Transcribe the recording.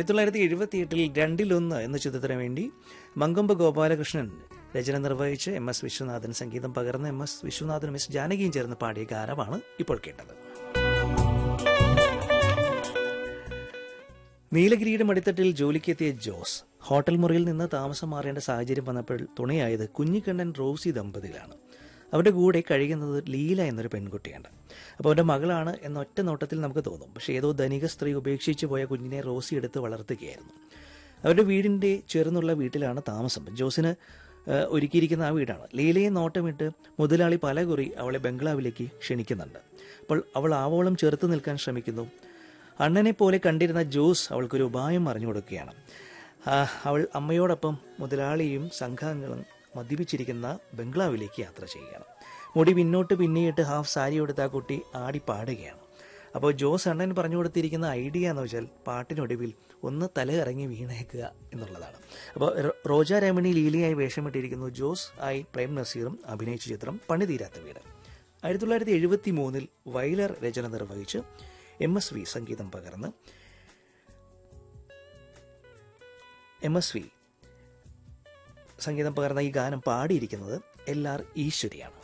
ആയിരത്തി തൊള്ളായിരത്തി എഴുപത്തി എട്ടിൽ രണ്ടിലൊന്ന് എന്ന ചിത്രത്തിന് വേണ്ടി മങ്കൊമ്പ് ഗോപാലകൃഷ്ണൻ രചന നിർവഹിച്ച് എം എസ് വിശ്വനാഥൻ സംഗീതം പകർന്ന് എം എസ് വിശ്വനാഥനും എസ് ജാനകിയും ചേർന്ന് പാടിയ ഗാനമാണ് ഇപ്പോൾ കേട്ടത് നീലഗിരിയുടെ മടിത്തട്ടിൽ ജോലിക്കെത്തിയ ജോസ് ഹോട്ടൽ മുറിയിൽ നിന്ന് താമസം മാറേണ്ട സാഹചര്യം വന്നപ്പോൾ തുണയായത് കുഞ്ഞിക്കണ്ണൻ റോസി ദമ്പതികളാണ് അവരുടെ കൂടെ കഴിയുന്നത് ലീല എന്നൊരു പെൺകുട്ടിയാണ് അപ്പോൾ അവൻ്റെ മകളാണ് എന്ന ഒറ്റ നോട്ടത്തിൽ നമുക്ക് തോന്നും പക്ഷേ ഏതോ ധനിക സ്ത്രീ ഉപേക്ഷിച്ച് പോയ കുഞ്ഞിനെ റോസി എടുത്ത് വളർത്തുകയായിരുന്നു അവരുടെ വീടിൻ്റെ ചേർന്നുള്ള വീട്ടിലാണ് താമസം ജോസിന് ആ, ഒരുക്കിയിരിക്കുന്ന ആ വീടാണ് ലീലയെ നോട്ടമിട്ട് മുതലാളി പലകുറി അവളെ ബംഗ്ലാവിലേക്ക് ക്ഷണിക്കുന്നുണ്ട് അപ്പോൾ അവൾ ആവോളം ചെറുത്ത് നിൽക്കാൻ ശ്രമിക്കുന്നു അണ്ണനെ പോലെ കണ്ടിരുന്ന ജോസ് അവൾക്കൊരു ഉപായം അറിഞ്ഞു കൊടുക്കുകയാണ് ആ, അവൾ അമ്മയോടൊപ്പം മുതലാളിയും സംഘാംഗങ്ങളും മദ്യപിച്ചിരിക്കുന്ന ബംഗ്ലാവിലേക്ക് യാത്ര ചെയ്യുകയാണ് മുടി പിന്നോട്ട് പിന്നിയിട്ട് ഹാഫ് സാരി എടുത്ത ആ കുട്ടി ആടി പാടുകയാണ് അപ്പോൾ ജോസ് അണ്ണൻ പറഞ്ഞു കൊടുത്തിരിക്കുന്ന ഐഡിയ എന്ന് വെച്ചാൽ പാട്ടിനൊടുവിൽ ഒന്ന് തലയിറങ്ങി വീണേക്കുക എന്നുള്ളതാണ് അപ്പോൾ റോ- റോജ രമണി ലീലയായി വേഷമിട്ടിരിക്കുന്നു ജോസ് ഐ പ്രേം നസീറും അഭിനയിച്ച ചിത്രം പണിതീരാത്ത വീട് ആയിരത്തി തൊള്ളായിരത്തി എഴുപത്തി മൂന്നിൽ വയലർ രചന നിർവഹിച്ച് എം എസ് വി സംഗീതം പകർന്ന് എം എസ് വി സംഗീതം പകർന്ന ഈ ഗാനം പാടിയിരിക്കുന്നത് എൽ ആർ ഈശ്വരിയാണ്